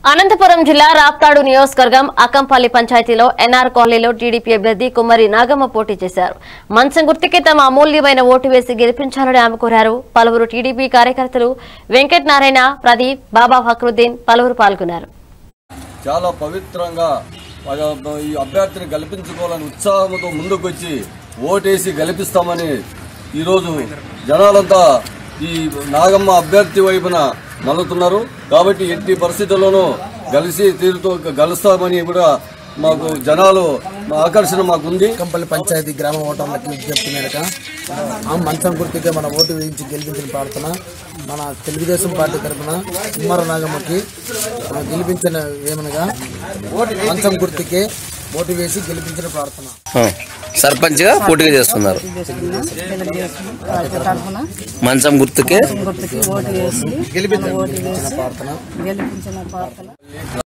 అనంతపురం జిల్లా రాప్తాడు నియోజకవర్గం అకంపల్లి పంచాయతీలో ఎన్ఆర్ కాలనీలో టీడీపీ అభ్యర్థి కుమ్మరి నాగమ్మ పోటీ చేశారు మంచం గుర్తుకి తమ అమూల్యమైన ఓటు వేసి గెలిపించాలని ఆమె కోరారు పలువురు టీడీపీ కార్యకర్తలు వెంకట్ నారాయణ ప్రదీప్ బాబా ఫక్రుద్దీన్ పలువురు పాల్గొన్నారు చాలా పవిత్రంగా ఆ ఈ అభ్యర్థిని గెలిపించుకోవాలని ఉత్సాహంతో ముందుకొచ్చి ఓటేసి గెలిపిస్తామని ఈరోజు జనాలంతా ఈ నాగమ్మ అభ్యర్థి వైపున మల్లుతున్నారు కాబట్టి ఎట్టి పరిస్థితుల్లోనూ కలిసి తీరుతో గెలుస్తామని కూడా మాకు జనాలు మా ఆకర్షణ మాకుంది కంపల్లి పంచాయతీ గ్రామ ఓటర్లకి విజ్ఞప్తి మేరకు ఆ మంచం గుర్తుకే మన ఓటు వేయించి గెలిపించిన ప్రార్థన మన తెలుగుదేశం పార్టీ తరఫున కుమ్మర నాగమ్మకి ఆ, గెలిపించిన ఏమనగా మంచం గుర్తుకే ఓటు వేసి గెలిపించిన ప్రార్థన సర్పంచ్ గా పోటీగా చేస్తున్నారు తెలుగుదేశం పార్టీ తరఫున మంచం గుర్తుకే గుర్తుకి ఓటు వేసి ఓటు వేసి ప్రార్థన గెలిపించిన ప్రార్థన